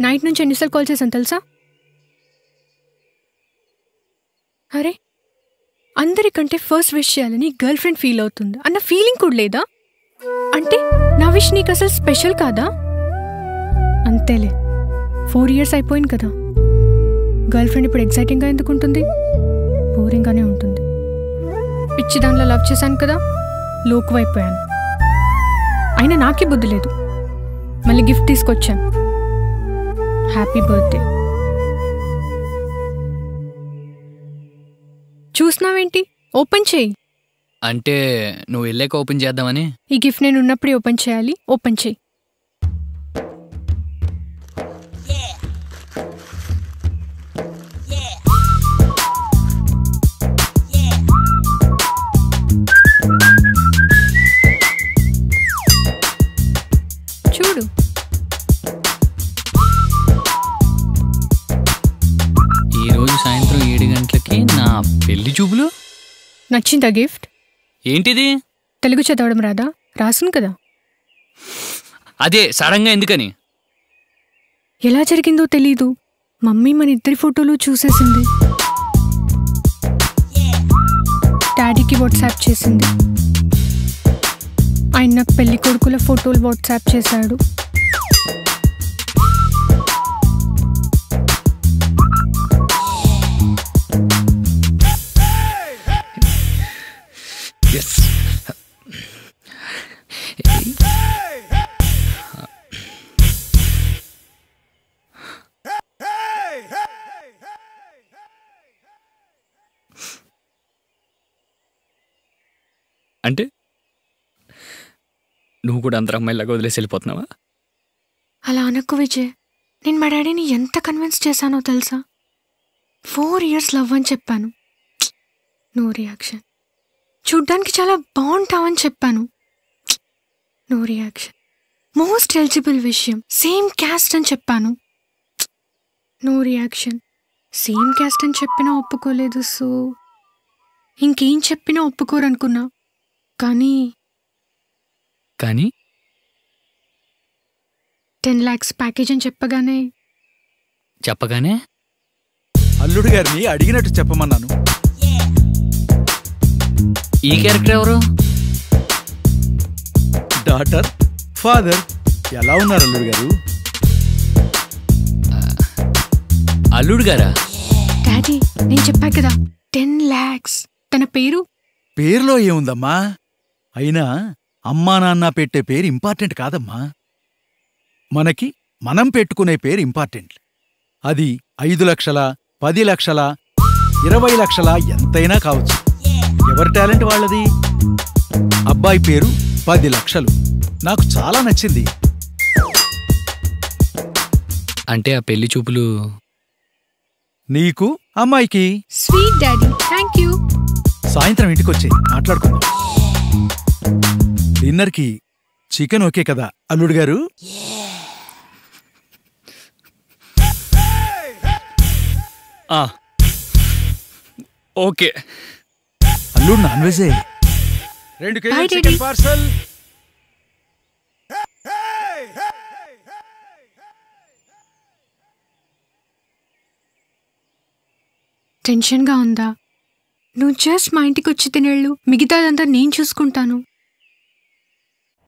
Night నుంచి ఎన్నిసార్లు call చేశాను తెలుసా అరే అందరికంటే ఫస్ట్ విష్ చేయాలని గర్ల్ ఫ్రెండ్ ఫీల్ అవుతుంది అన్న ఫీలింగ్ కూడా లేదా అంటే నా విష్ నీకు అసలు స్పెషల్ కాదా అంతేలే ఫోర్ ఇయర్స్ అయిపోయింది కదా గర్ల్ ఫ్రెండ్ ఇప్పుడు ఎక్సైటింగ్గా ఎందుకు ఉంటుంది బోరింగ్గానే ఉంటుంది పిచ్చి దానిలో లవ్ చేశాను కదా లోకువైపోయాను అయినా నాకే బుద్ధి లేదు మళ్ళీ గిఫ్ట్ తీసుకొచ్చాను హ్యాపీ బర్త్డే చూసినావేంటి ఓపెన్ చేయి అంటే నువ్వు వెళ్ళాక ఓపెన్ చేద్దామని ఈ గిఫ్ట్ నేను ఉన్నప్పుడే ఓపెన్ చేయాలి ఓపెన్ చేయి చూడు ఈ రోజు సాయంత్రం ఏడు గంటలకి నా పెళ్లి చూపులు నచ్చిందా గిఫ్ట్ ఏంటిది తెలుగు చదవడం రాదా రాసును కదా అదే సడన్గా ఎందుకని ఎలా జరిగిందో తెలీదు మమ్మీ మన ఇద్దరి ఫోటోలు చూసేసింది డాడీకి వాట్సాప్ చేసింది ఆయన నాకు పెళ్లి కొడుకుల ఫోటోలు వాట్సాప్ చేశాడు ఎస్ అంటే నువ్వు కూడా అందరు అమ్మాయిలాగా వదిలేసి వెళ్ళిపోతున్నావా అలా అనకు విజయ్ నేను మా డాడీని ఎంత కన్విన్స్ చేశానో తెలుసా ఫోర్ ఇయర్స్ లవ్ అని చెప్పాను నో రియాక్షన్ చూడ్డానికి చాలా బాగుంటావని చెప్పాను నో రియాక్షన్ మోస్ట్ ఎలిజిబుల్ విషయం సేమ్ క్యాస్ట్ అని చెప్పాను నో రియాక్షన్ సేమ్ క్యాస్ట్ అని చెప్పినా ఒప్పుకోలేదు సో ఇంకేం చెప్పినా ఒప్పుకోరనుకున్నా కానీ కానీ టెన్ ల్యాక్స్ ప్యాకేజ్ అని చెప్పగానే చెప్పగానే అల్లుడు గారిని అడిగినట్టు చెప్పమన్నాను ఈ క్యారెక్టర్ ఎవరు డాటర్ ఫాదర్ ఎలా ఉన్నారు అల్లుడు గారు అల్లుడు గారా డాడీ నేను చెప్పా కదా టెన్ ల్యాక్స్ తన పేరు పేరులో ఏముందమ్మా అయినా అమ్మా నాన్న పెట్టే పేరు ఇంపార్టెంట్ కాదమ్మా మనకి మనం పెట్టుకునే పేరు ఇంపార్టెంట్ అది ఐదు లక్షల పది లక్షల ఇరవై లక్షల ఎంతైనా కావచ్చు ఎవరి టాలెంట్ వాళ్ళది అబ్బాయి పేరు పది లక్షలు నాకు చాలా నచ్చింది అంటే ఆ పెళ్లి చూపులు నీకు అమ్మాయికి స్వీట్ డాడీ థ్యాంక్ యూ సాయంత్రం ఇంటికొచ్చి మాట్లాడుకుందాం డిన్నర్కి చికెన్ ఓకే కదా అల్లుడు గారు ఆ. ఓకే అల్లుడు నాన్ వెజే రెండు Bye, Daddy. పార్సల్ టెన్షన్గా ఉందా నువ్వు జస్ట్ మా ఇంటికి వచ్చి తినేళ్ళు మిగతాదంతా నేను చూసుకుంటాను